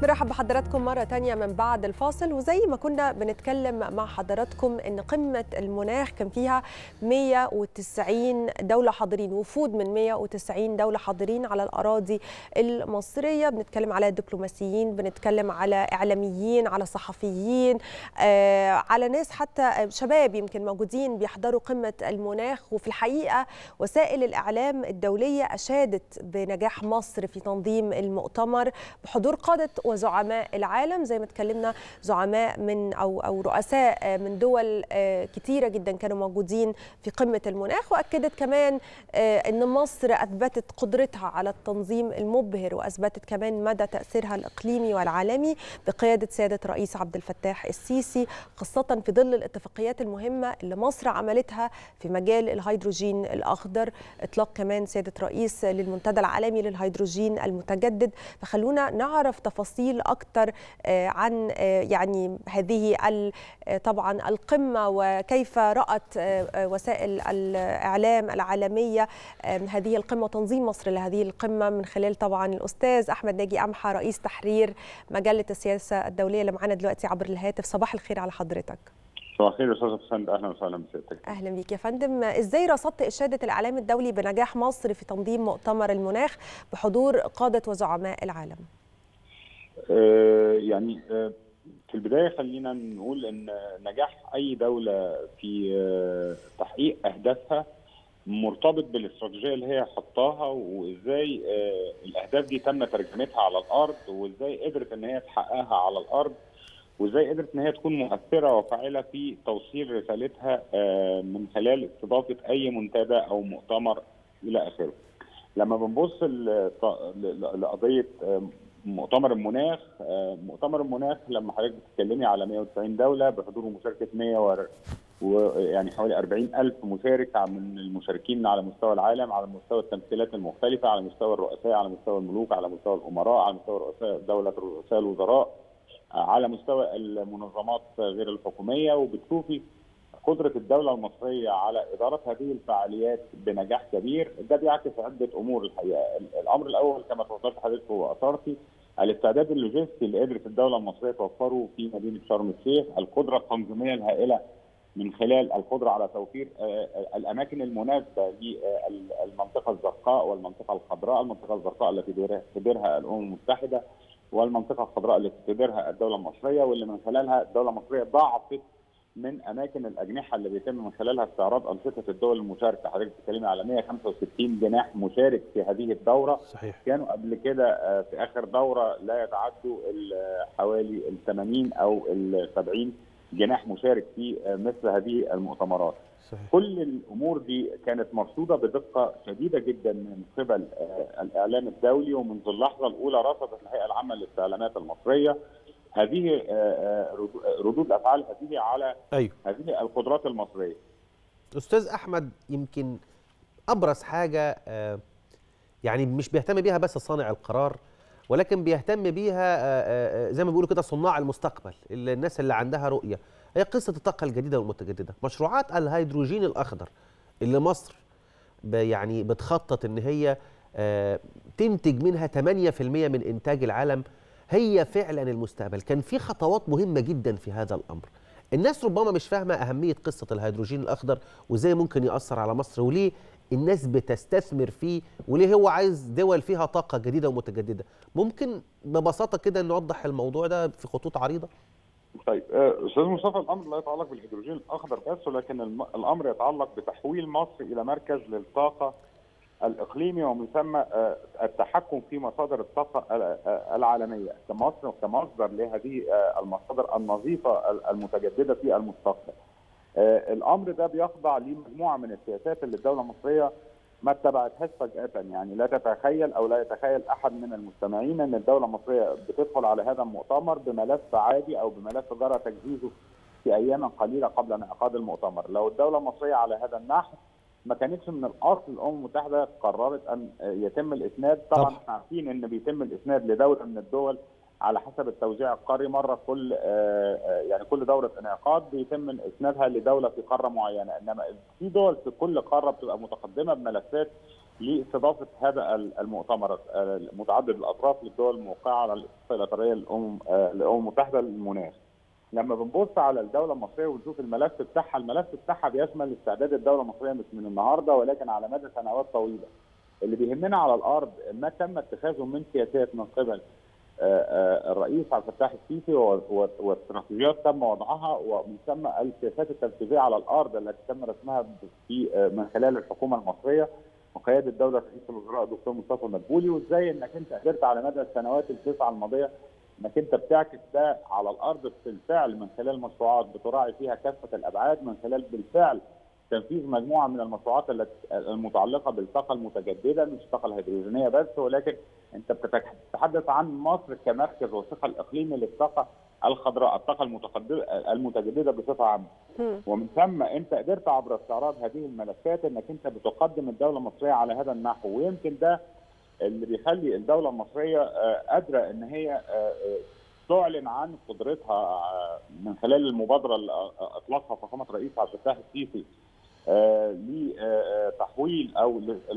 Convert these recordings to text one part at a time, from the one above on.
مرحب بحضراتكم مرة تانية من بعد الفاصل وزي ما كنا بنتكلم مع حضراتكم ان قمة المناخ كان فيها 190 دولة حاضرين وفود من 190 دولة حاضرين على الأراضي المصرية بنتكلم على دبلوماسيين بنتكلم على إعلاميين على صحفيين آه على ناس حتى شباب يمكن موجودين بيحضروا قمة المناخ وفي الحقيقة وسائل الإعلام الدولية أشادت بنجاح مصر في تنظيم المؤتمر بحضور قادة وزعماء العالم زي ما اتكلمنا زعماء من او او رؤساء من دول كتيره جدا كانوا موجودين في قمه المناخ واكدت كمان ان مصر اثبتت قدرتها على التنظيم المبهر واثبتت كمان مدى تاثيرها الاقليمي والعالمي بقياده سياده الرئيس عبد الفتاح السيسي خاصه في ظل الاتفاقيات المهمه اللي مصر عملتها في مجال الهيدروجين الاخضر اطلاق كمان سياده الرئيس للمنتدى العالمي للهيدروجين المتجدد فخلونا نعرف تفاصيل تفاصيل اكثر عن يعني هذه طبعا القمه وكيف رات وسائل الاعلام العالميه هذه القمه وتنظيم مصر لهذه القمه من خلال طبعا الاستاذ احمد ناجي امحى رئيس تحرير مجله السياسه الدوليه اللي معانا دلوقتي عبر الهاتف صباح الخير على حضرتك صباح الخير استاذ حسين اهلا وسهلا بسيادتك اهلا بيك يا فندم ازاي رصدت اشاده الاعلام الدولي بنجاح مصر في تنظيم مؤتمر المناخ بحضور قاده وزعماء العالم يعني في البدايه خلينا نقول ان نجاح اي دوله في تحقيق اهدافها مرتبط بالاستراتيجيه اللي هي حطاها وازاي الاهداف دي تم ترجمتها على الارض وازاي قدرت ان هي تحققها على الارض وازاي قدرت ان هي تكون مؤثره وفاعله في توصيل رسالتها من خلال استضافه اي منتدى او مؤتمر الى اخره. لما بنبص لقضيه مؤتمر المناخ مؤتمر المناخ لما حضرتك بتتكلمي على 190 دوله بحضور ومشاركه 100 ويعني حوالي 40 ألف مشارك من المشاركين على مستوى العالم على مستوى التمثيلات المختلفة على مستوى الرؤساء على مستوى الملوك على مستوى الأمراء على مستوى رؤساء دولة رؤساء الوزراء على مستوى المنظمات غير الحكومية وبتشوفي قدرة الدولة المصرية على إدارة هذه الفعاليات بنجاح كبير ده بيعكس عدة أمور الحقيقة الأمر الأول كما تفضلت حضرتك وأثرتي الاستعداد اللوجستي اللي قدرت الدولة المصرية توفره في مدينة شرم الشيخ القدرة التنظيمية الهائلة من خلال القدرة على توفير الأماكن المناسبة للمنطقة الزرقاء والمنطقة الخضراء المنطقة الزرقاء التي تديرها الأمم المتحدة والمنطقة الخضراء التي تديرها الدولة المصرية واللي من خلالها الدولة المصرية ضاعفت من اماكن الاجنحه اللي بيتم من خلالها استعراض انشطه الدول المشاركه، حضرتك بتتكلمي على 165 جناح مشارك في هذه الدوره صحيح كانوا قبل كده في اخر دوره لا يتعدوا حوالي ال 80 او ال 70 جناح مشارك في مثل هذه المؤتمرات. صحيح. كل الامور دي كانت مرصوده بدقه شديده جدا من قبل الاعلام الدولي ومنذ اللحظه الاولى رصدت الهيئه العامه للاستعلامات المصريه هذه ردود الافعال هذه على أيوه. هذه القدرات المصريه. استاذ احمد يمكن ابرز حاجه يعني مش بيهتم بيها بس صانع القرار ولكن بيهتم بيها زي ما بيقولوا كده صناع المستقبل الناس اللي عندها رؤيه هي قصه الطاقه الجديده والمتجدده مشروعات الهيدروجين الاخضر اللي مصر يعني بتخطط ان هي تنتج منها 8% من انتاج العالم هي فعلا المستقبل كان في خطوات مهمه جدا في هذا الامر الناس ربما مش فاهمه اهميه قصه الهيدروجين الاخضر وازاي ممكن ياثر على مصر وليه الناس بتستثمر فيه وليه هو عايز دول فيها طاقه جديده ومتجدده ممكن ببساطه كده نوضح الموضوع ده في خطوط عريضه طيب استاذ مصطفى الامر لا يتعلق بالهيدروجين الاخضر بس ولكن الامر يتعلق بتحويل مصر الى مركز للطاقه الاقليمي ومن ثم التحكم في مصادر الطاقه العالميه كمصر كمصدر لهذه المصادر النظيفه المتجدده في المستقبل. الامر ده بيخضع لمجموعه من السياسات اللي الدوله المصريه ما اتبعتهاش فجاه يعني لا تتخيل او لا يتخيل احد من المستمعين ان الدوله المصريه بتدخل على هذا المؤتمر بملف عادي او بملف جرى تجهيزه في ايام قليله قبل انعقاد المؤتمر، لو الدوله المصريه على هذا النحو ما كانتش من الاصل الامم المتحده قررت ان يتم الاسناد طبعا طبعا. احنا عارفين ان بيتم الاسناد لدوله من الدول على حسب التوزيع القاري مره كل يعني كل دوره انعقاد بيتم اسنادها لدوله في قاره معينه انما في دول في كل قاره بتبقى متقدمه بملفات لاستضافه هذا المؤتمر متعدد الاطراف للدول الموقعه على الاتفاقيه الاطاريه للامم الامم المتحده للمناخ. لما بنبص على الدوله المصريه ونشوف الملف بتاعها، الملف بتاعها بيشمل استعداد الدوله المصريه مش من النهارده ولكن على مدى سنوات طويله. اللي بيهمنا على الارض ما تم اتخاذه من سياسات من قبل الرئيس عبد الفتاح السيسي واستراتيجيات تم وضعها ومن ثم السياسات التنفيذيه على الارض التي تم رسمها في من خلال الحكومه المصريه وقياده دوله رئيس الوزراء الدكتور مصطفى مدبولي وازاي انك انت قدرت على مدى السنوات التسعه الماضيه انك انت بتعكس ده على الارض بالفعل من خلال مشروعات بتراعي فيها كافه الابعاد من خلال بالفعل تنفيذ مجموعه من المشروعات المتعلقه بالطاقه المتجدده مش الطاقه الهيدروجينيه بس ولكن انت بتتحدث عن مصر كمركز وثيقه الاقليمي للطاقه الخضراء، الطاقه المتجدده بصفه عامه. ومن ثم انت قدرت عبر استعراض هذه الملفات انك انت بتقدم الدوله المصريه على هذا النحو ويمكن ده اللي بيخلي الدوله المصريه قادره ان هي تعلن عن قدرتها من خلال المبادره اللي اطلقها فخامه الرئيس عبد الفتاح السيسي لتحويل او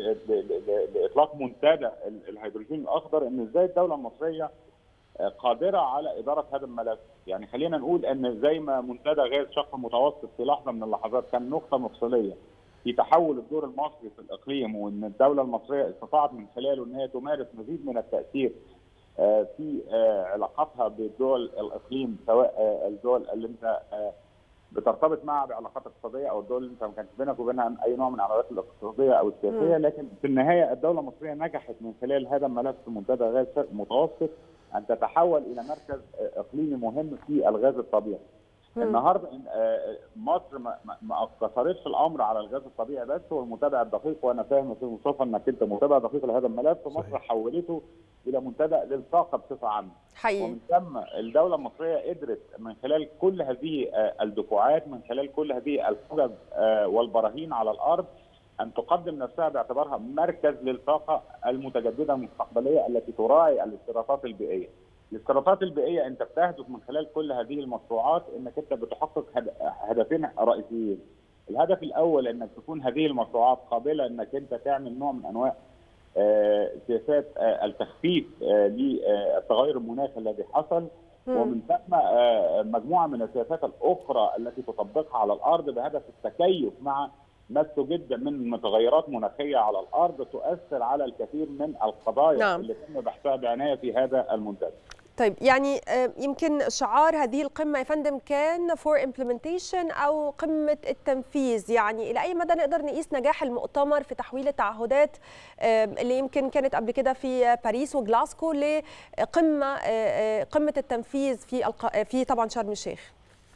لاطلاق منتدى الهيدروجين الاخضر ان ازاي الدوله المصريه قادره على اداره هذا الملف، يعني خلينا نقول ان زي ما منتدى غاز شق المتوسط في لحظه من اللحظات كان نقطه مفصليه في تحول الدور المصري في الاقليم وان الدوله المصريه استطاعت من خلاله ان هي تمارس مزيد من التاثير في علاقاتها بالدول الاقليم سواء الدول اللي انت بترتبط معها بعلاقات اقتصاديه او الدول اللي انت ما كانش بينك وبينها اي نوع من العلاقات الاقتصاديه او السياسيه لكن في النهايه الدوله المصريه نجحت من خلال هذا الملف في منتدى غاز متوسط ان تتحول الى مركز اقليمي مهم في الغاز الطبيعي. النهارده مصر ما اقتصرتش الامر على الغاز الطبيعي بس هو المتابع الدقيق وانا فاهم يا استاذ مصطفى انك انت متابع دقيق لهذا الملف مصر حولته الى منتدى للطاقه بصفه عامه. حقيقي. ومن ثم الدوله المصريه قدرت من خلال كل هذه الدفعات من خلال كل هذه الحجج والبراهين على الارض ان تقدم نفسها باعتبارها مركز للطاقه المتجدده المستقبليه التي تراعي الاشتراطات البيئيه. الاشتراطات البيئيه انت بتهدف من خلال كل هذه المشروعات انك انت بتحقق هدفين رئيسيين. الهدف الاول انك تكون هذه المشروعات قابله انك انت تعمل نوع من انواع سياسات التخفيف للتغير المناخي الذي حصل ومن ثم مجموعه من السياسات الاخرى التي تطبقها على الارض بهدف التكيف مع ما جدا من متغيرات مناخيه على الارض تؤثر على الكثير من القضايا نعم. اللي تم بحثها بعنايه في هذا المنتدى. طيب يعني يمكن شعار هذه القمه يا فندم كان فور امبلمنتيشن او قمه التنفيذ يعني الى اي مدى نقدر نقيس نجاح المؤتمر في تحويل التعهدات اللي يمكن كانت قبل كده في باريس وجلاسكو لقمه قمه التنفيذ في في طبعا شرم الشيخ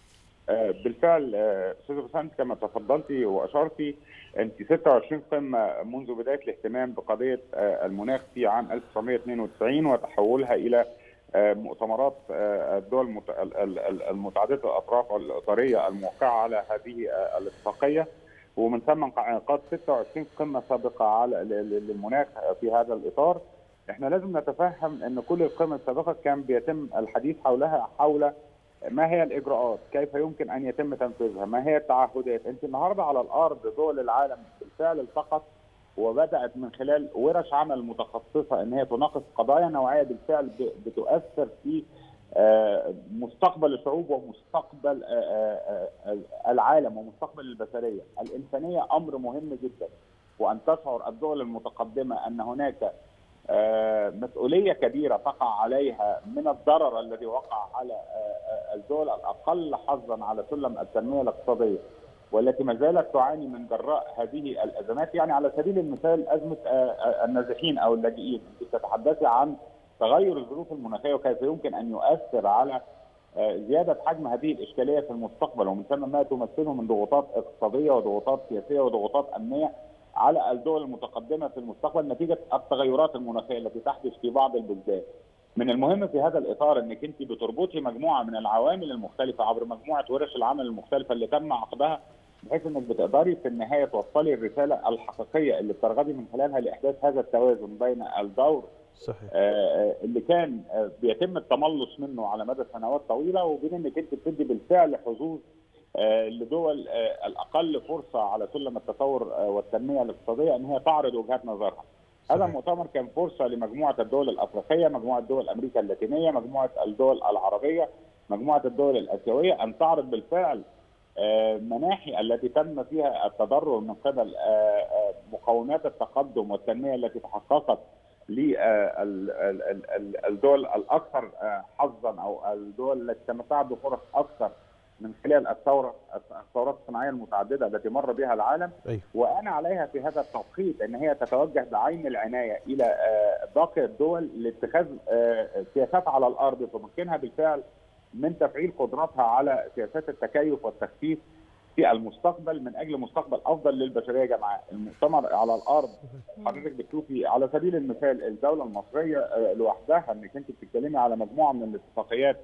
بالفعل استاذ بسنت كما تفضلتي واشرتي انت 26 قمه منذ بدايه الاهتمام بقضيه المناخ في عام 1992 وتحولها الى مؤتمرات الدول المتعدده الاطراف الاطاريه الموقعه على هذه الاتفاقيه ومن ثم انعقاد 26 قمه سابقه على للمناخ في هذا الاطار احنا لازم نتفهم ان كل القمم السابقه كان بيتم الحديث حولها حول ما هي الاجراءات؟ كيف يمكن ان يتم تنفيذها؟ ما هي التعهدات؟ انت النهارده على الارض دول العالم بالفعل التقت وبدات من خلال ورش عمل متخصصه ان هي تناقش قضايا نوعيه بالفعل بتؤثر في مستقبل الشعوب ومستقبل العالم ومستقبل البشريه، الانسانيه امر مهم جدا وان تشعر الدول المتقدمه ان هناك مسؤوليه كبيره تقع عليها من الضرر الذي وقع على الدول الاقل حظا على سلم التنميه الاقتصاديه والتي ما زالت تعاني من جراء هذه الازمات يعني على سبيل المثال ازمه النازحين او اللاجئين انت تتحدثي عن تغير الظروف المناخيه وكيف يمكن ان يؤثر على زياده حجم هذه الاشكاليه في المستقبل ومن ثم ما تمثله من ضغوطات اقتصاديه وضغوطات سياسيه وضغوطات امنيه على الدول المتقدمه في المستقبل نتيجه التغيرات المناخيه التي تحدث في بعض البلدان. من المهم في هذا الاطار انك انت بتربطي مجموعه من العوامل المختلفه عبر مجموعه ورش العمل المختلفه اللي تم عقدها بحيث انك بتقدري في النهايه توصلي الرساله الحقيقيه اللي بترغبي من خلالها لاحداث هذا التوازن بين الدور صحيح. آه اللي كان آه بيتم التملص منه على مدى سنوات طويله وبين انك انت بتدي بالفعل حظوظ لدول الاقل فرصه على سلم التطور والتنميه الاقتصاديه ان هي تعرض وجهات نظرها. هذا المؤتمر كان فرصه لمجموعه الدول الافريقيه، مجموعه دول امريكا اللاتينيه، مجموعه الدول العربيه، مجموعه الدول الاسيويه ان تعرض بالفعل مناحي التي تم فيها التضرر من قبل مقومات التقدم والتنميه التي تحققت للدول الاكثر حظا او الدول التي تمتعت بفرص اكثر من خلال الثوره الثورات الصناعيه المتعدده التي مر بها العالم أيوه. وان عليها في هذا التوقيت ان هي تتوجه بعين العنايه الى باقي الدول لاتخاذ سياسات على الارض تمكنها بالفعل من تفعيل قدراتها على سياسات التكيف والتخفيف في المستقبل من اجل مستقبل افضل للبشريه يا جماعه، المؤتمر على الارض حضرتك بتشوفي على سبيل المثال الدوله المصريه لوحدها انك انت بتتكلمي على مجموعه من الاتفاقيات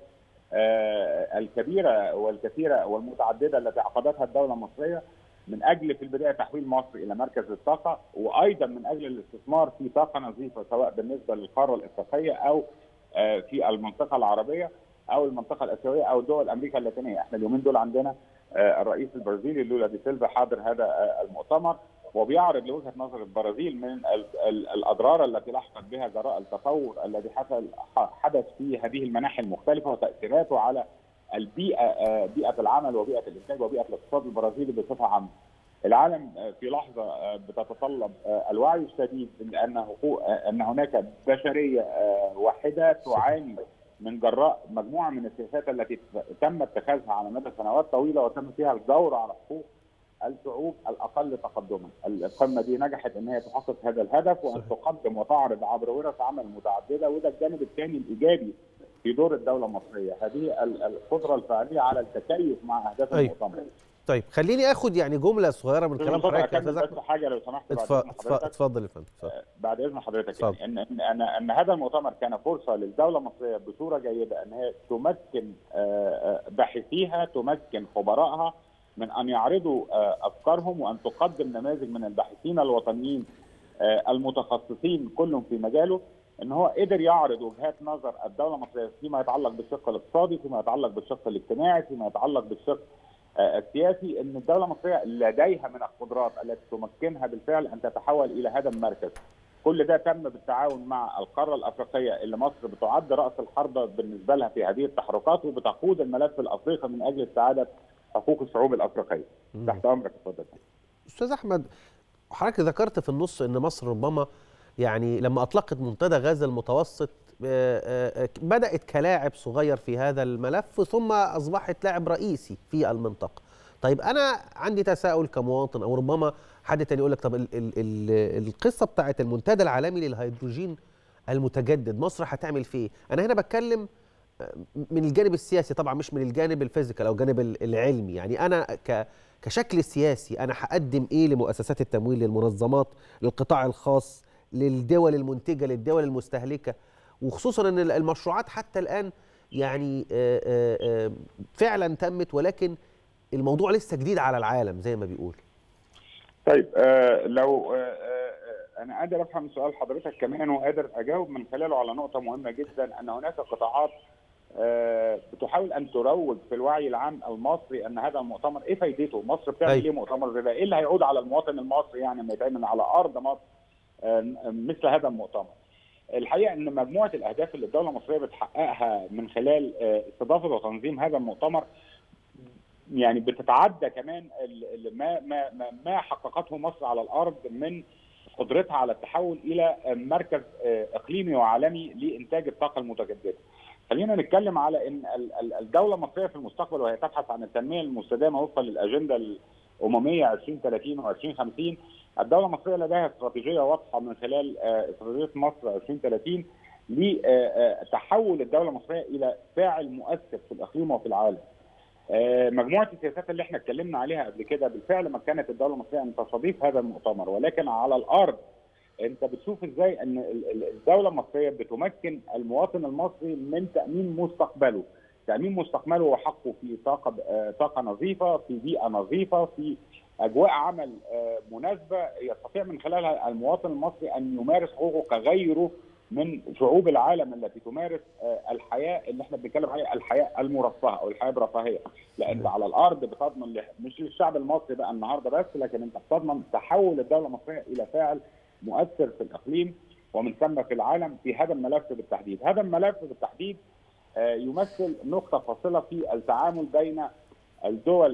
الكبيره والكثيره والمتعدده التي عقدتها الدوله المصريه من اجل في البدايه تحويل مصر الى مركز الطاقه وايضا من اجل الاستثمار في طاقه نظيفه سواء بالنسبه للقاره الافريقيه او في المنطقه العربيه او المنطقه الاسيويه او دول امريكا اللاتينيه، احنا اليومين دول عندنا الرئيس البرازيلي لولا دي سيلفا حاضر هذا المؤتمر وبيعرض لوجهه نظر البرازيل من الاضرار التي لحقت بها جراء التطور الذي حصل حدث في هذه المناحي المختلفه وتاثيراته على البيئه بيئه العمل وبيئه الانتاج وبيئه الاقتصاد البرازيلي بصفه عامه. العالم في لحظه بتتطلب الوعي الشديد ان حقوق ان هناك بشريه واحده تعاني من جراء مجموعه من السياسات التي تم اتخاذها على مدى سنوات طويله وتم فيها الجور على حقوق الشعوب الاقل تقدما، القمه دي نجحت ان هي تحقق هذا الهدف وان تقدم وتعرض عبر ورش عمل متعدده وده الجانب الثاني الايجابي في دور الدوله المصريه، هذه القدره الفعليه على التكيف مع اهداف أيوة. المؤتمر. طيب خليني اخد يعني جمله صغيره من كلام حضرتك يا استاذ بس حاجه لو سمحت اتفضل يا فندم بعد اذن حضرتك يعني ان ان ان, إن هذا المؤتمر كان فرصه للدوله المصريه بصوره جيده ان هي تمكن باحثيها تمكن خبرائها من ان يعرضوا افكارهم وان تقدم نماذج من الباحثين الوطنيين المتخصصين كلهم في مجاله ان هو قدر يعرض وجهات نظر الدوله المصريه فيما يتعلق بالشق الاقتصادي فيما يتعلق بالشق الاجتماعي فيما يتعلق بالشق السياسي ان الدوله المصريه لديها من القدرات التي تمكنها بالفعل ان تتحول الى هذا المركز. كل ده تم بالتعاون مع القاره الافريقيه اللي مصر بتعد راس الحربه بالنسبه لها في هذه التحركات وبتقود الملف الافريقي من اجل استعاده حقوق الشعوب الافريقيه. تحت امرك اتفضل. استاذ احمد حضرتك ذكرت في النص ان مصر ربما يعني لما اطلقت منتدى غزه المتوسط بدات كلاعب صغير في هذا الملف ثم اصبحت لاعب رئيسي في المنطقه. طيب انا عندي تساؤل كمواطن او ربما حد تاني يقول لك طب ال ال ال القصه بتاعت المنتدى العالمي للهيدروجين المتجدد مصر هتعمل فيه؟ انا هنا بتكلم من الجانب السياسي طبعا مش من الجانب الفيزيكال او الجانب العلمي يعني انا ك كشكل سياسي انا هقدم ايه لمؤسسات التمويل للمنظمات للقطاع الخاص للدول المنتجه للدول المستهلكه وخصوصا ان المشروعات حتى الان يعني فعلا تمت ولكن الموضوع لسه جديد على العالم زي ما بيقول طيب آه لو آه انا قادر افهم سؤال حضرتك كمان وقادر اجاوب من خلاله على نقطه مهمه جدا ان هناك قطاعات آه بتحاول ان تروج في الوعي العام المصري ان هذا المؤتمر ايه فايدته؟ مصر بتعمل أيوة. ايه مؤتمر زي ده؟ ايه اللي هيعود على المواطن المصري يعني لما يتعمل على ارض مصر مثل هذا المؤتمر؟ الحقيقه ان مجموعه الاهداف اللي الدوله المصريه بتحققها من خلال استضافه وتنظيم هذا المؤتمر يعني بتتعدى كمان ما ما ما حققته مصر على الارض من قدرتها على التحول الى مركز اقليمي وعالمي لانتاج الطاقه المتجدده. خلينا نتكلم على ان الدوله المصريه في المستقبل وهي تبحث عن التنميه المستدامه وفقا للاجنده الامميه 2030 و 2050 الدوله المصريه لديها استراتيجيه واضحه من خلال استراتيجيه مصر 2030 لتحول الدوله المصريه الى فاعل مؤثر في الاقليم وفي العالم. مجموعه السياسات اللي احنا اتكلمنا عليها قبل كده بالفعل مكنت الدوله المصريه ان تستضيف هذا المؤتمر ولكن على الارض انت بتشوف ازاي ان الدوله المصريه بتمكن المواطن المصري من تامين مستقبله تامين مستقبله وحقه في طاقه طاقه نظيفه في بيئه نظيفه في اجواء عمل مناسبه يستطيع من خلالها المواطن المصري ان يمارس حقوقه كغيره من شعوب العالم التي تمارس الحياه اللي احنا بنتكلم عليها الحياه المرفهه او الحياه برفاهيه لان على الارض بتضمن مش للشعب المصري بقى النهارده بس لكن انت بتضمن تحول الدوله المصريه الى فاعل مؤثر في الاقليم ومن ثم في العالم في هذا الملف بالتحديد، هذا الملف بالتحديد يمثل نقطه فاصله في التعامل بين الدول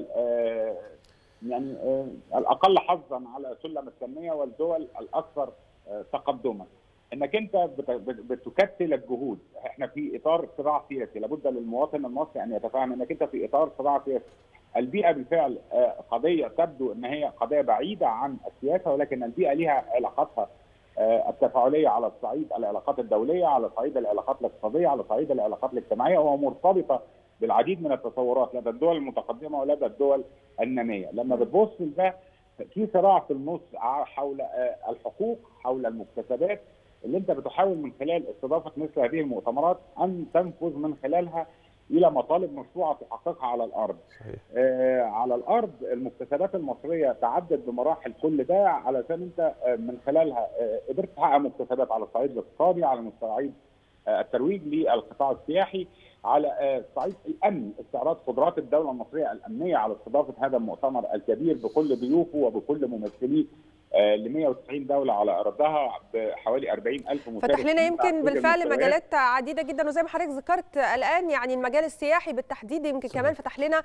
يعني الاقل حظا على سلم التنميه والدول الاكثر تقدما. انك انت بتكتل الجهود، احنا في اطار صراع سياسي، لابد للمواطن المصري ان يتفهم انك انت في اطار صراع سياسي. البيئه بالفعل قضيه تبدو ان هي قضيه بعيده عن السياسه ولكن البيئه لها علاقاتها التفاعليه على الصعيد العلاقات الدوليه، على صعيد العلاقات الاقتصاديه، على صعيد العلاقات الاجتماعيه ومرتبطه بالعديد من التصورات لدى الدول المتقدمه ولدى الدول الناميه، لما بتبص لده في صراع في النص حول الحقوق، حول المكتسبات اللي انت بتحاول من خلال استضافه مثل هذه المؤتمرات ان تنفذ من خلالها الى مطالب مشروعه تحققها على الارض. صحيح. آه على الارض المكتسبات المصريه تعدت بمراحل كل ده علشان انت آه من خلالها آه قدرت تحقق مكتسبات على الصعيد الاقتصادي، على الصعيد آه الترويج للقطاع السياحي، على آه صعيد الامن، استعراض قدرات الدوله المصريه الامنيه على استضافه هذا المؤتمر الكبير بكل ضيوفه وبكل ممثليه ل 190 دوله على ارضها بحوالي 40 الف مشارك فتح لنا يمكن بالفعل مجالات عديده جدا وزي ما حضرتك ذكرت الان يعني المجال السياحي بالتحديد يمكن صحيح. كمان فتح لنا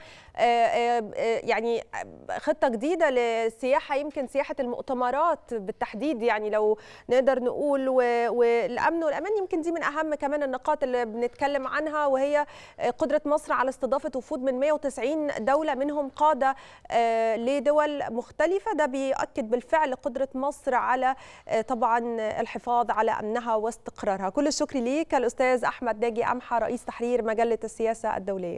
يعني خطه جديده للسياحه يمكن سياحه المؤتمرات بالتحديد يعني لو نقدر نقول والامن والامان يمكن دي من اهم كمان النقاط اللي بنتكلم عنها وهي قدره مصر على استضافه وفود من 190 دوله منهم قاده لدول مختلفه ده بيؤكد بالفعل قدرة مصر على طبعا الحفاظ على أمنها واستقرارها كل الشكر ليك الأستاذ أحمد ناجي أمحى رئيس تحرير مجلة السياسة الدولية